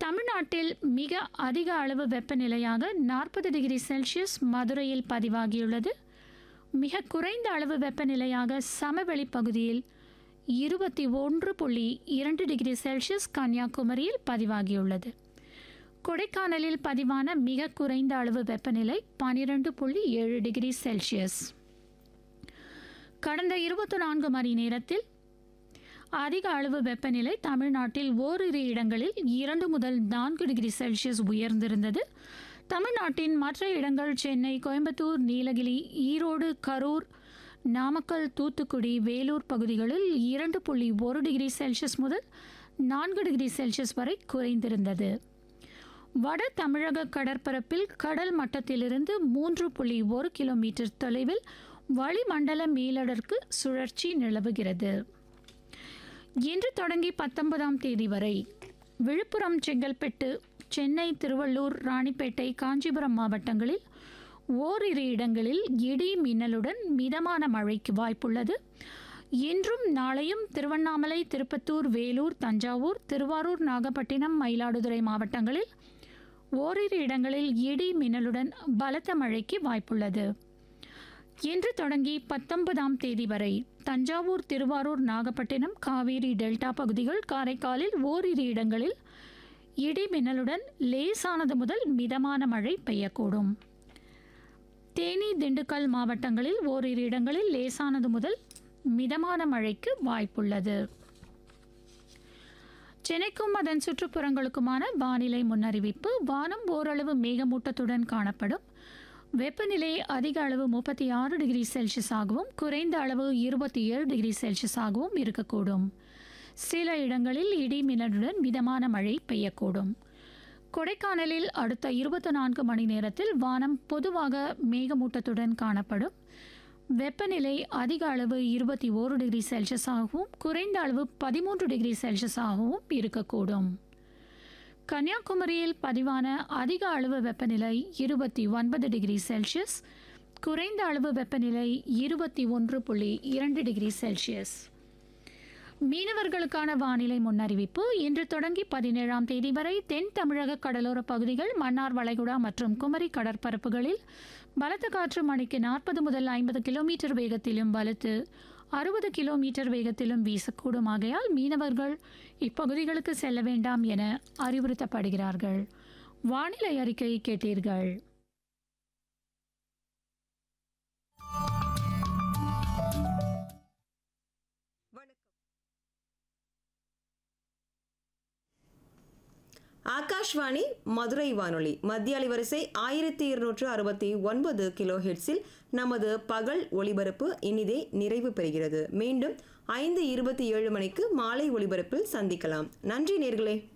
தமிழ்நாட்டில் மிக அதிக அளவு வெப்பநிலையாக நாற்பது டிகிரி செல்சியஸ் மதுரையில் பதிவாகியுள்ளது மிக குறைந்த அளவு வெப்பநிலையாக சமவெளி பகுதியில் இருபத்தி ஒன்று புள்ளி இரண்டு டிகிரி செல்சியஸ் கன்னியாகுமரியில் பதிவாகியுள்ளது கொடைக்கானலில் பதிவான மிக குறைந்த அளவு வெப்பநிலை பனிரெண்டு புள்ளி ஏழு டிகிரி செல்சியஸ் கடந்த இருபத்தி நான்கு மணி நேரத்தில் அதிக அளவு வெப்பநிலை தமிழ்நாட்டில் ஓரிரு இடங்களில் இரண்டு முதல் நான்கு டிகிரி செல்சியஸ் உயர்ந்திருந்தது தமிழ்நாட்டின் மற்ற இடங்கள் சென்னை கோயம்புத்தூர் நீலகிரி ஈரோடு கரூர் நாமக்கல் தூத்துக்குடி வேலூர் பகுதிகளில் இரண்டு புள்ளி ஒரு டிகிரி செல்சியஸ் முதல் நான்கு டிகிரி செல்சியஸ் வரை குறைந்திருந்தது வட தமிழக கடற்பரப்பில் கடல் மட்டத்திலிருந்து மூன்று புள்ளி ஒரு கிலோமீட்டர் தொலைவில் வளிமண்டல மேலடற்கு சுழற்சி நிலவுகிறது இன்று தொடங்கி பத்தொன்பதாம் தேதி வரை விழுப்புரம் செங்கல்பட்டு சென்னை திருவள்ளூர் ராணிப்பேட்டை காஞ்சிபுரம் மாவட்டங்களில் ஓரிரு இடங்களில் இடி மின்னலுடன் மிதமான மழைக்கு வாய்ப்புள்ளது இன்றும் நாளையும் திருவண்ணாமலை திருப்பத்தூர் வேலூர் தஞ்சாவூர் திருவாரூர் நாகப்பட்டினம் மயிலாடுதுறை மாவட்டங்களில் ஓரிரு இடங்களில் இடி மின்னலுடன் பலத்த மழைக்கு வாய்ப்புள்ளது இன்று தொடங்கி பத்தொன்பதாம் தேதி வரை தஞ்சாவூர் திருவாரூர் நாகப்பட்டினம் காவேரி டெல்டா பகுதிகள் காரைக்காலில் ஓரிரு இடங்களில் இடி மின்னலுடன் லேசானது முதல் மிதமான மழை பெய்யக்கூடும் தேனி திண்டுக்கல் மாவட்டங்களில் ஓரிரு இடங்களில் லேசானது முதல் மிதமான மழைக்கு வாய்ப்புள்ளது சென்னைக்கும் அதன் சுற்றுப்புறங்களுக்குமான வானிலை முன்னறிவிப்பு வானம் ஓரளவு மேகமூட்டத்துடன் காணப்படும் வெப்பநிலை அதிக அளவு முப்பத்தி ஆறு டிகிரி செல்சியஸ் ஆகவும் குறைந்த அளவு இருபத்தி ஏழு டிகிரி செல்சியஸ் ஆகவும் இருக்கக்கூடும் சில இடங்களில் இடி மின்னலுடன் மிதமான மழை பெய்யக்கூடும் கொடைக்கானலில் அடுத்த இருபத்தி நான்கு மணி நேரத்தில் வானம் பொதுவாக மேகமூட்டத்துடன் காணப்படும் வெப்பநிலை அதிக அளவு இருபத்தி ஓரு டிகிரி செல்சியஸ் ஆகவும் குறைந்த அளவு பதிமூன்று டிகிரி செல்சியஸ் ஆகவும் இருக்கக்கூடும் கன்னியாகுமரியில் பதிவான அதிக அளவு வெப்பநிலை இருபத்தி ஒன்பது டிகிரி செல்சியஸ் குறைந்த அளவு வெப்பநிலை இருபத்தி ஒன்று புள்ளி இரண்டு டிகிரி செல்சியஸ் மீனவர்களுக்கான வானிலை முன்னறிவிப்பு இன்று தொடங்கி பதினேழாம் தேதி வரை தென் தமிழக கடலோர பகுதிகள் மன்னார் வளைகுடா மற்றும் குமரி கடற்பரப்புகளில் பலத்த காற்று மணிக்கு நாற்பது முதல் ஐம்பது கிலோமீட்டர் வேகத்திலும் வலுத்து அறுபது கிலோமீட்டர் வேகத்திலும் வீசக்கூடும் ஆகையால் மீனவர்கள் இப்பகுதிகளுக்கு செல்ல வேண்டாம் என அறிவுறுத்தப்படுகிறார்கள் வானிலை அறிக்கை கேட்டீர்கள் ஆகாஷ்வாணி மதுரை வானொலி மத்திய அலைவரிசை ஆயிரத்தி இருநூற்று அறுபத்தி ஒன்பது கிலோ ஹெட்ஸில் நமது பகல் ஒளிபரப்பு இனிதே நிறைவு பெறுகிறது மீண்டும் ஐந்து இருபத்தி ஏழு மணிக்கு மாலை ஒளிபரப்பில் சந்திக்கலாம் நன்றி நேர்களே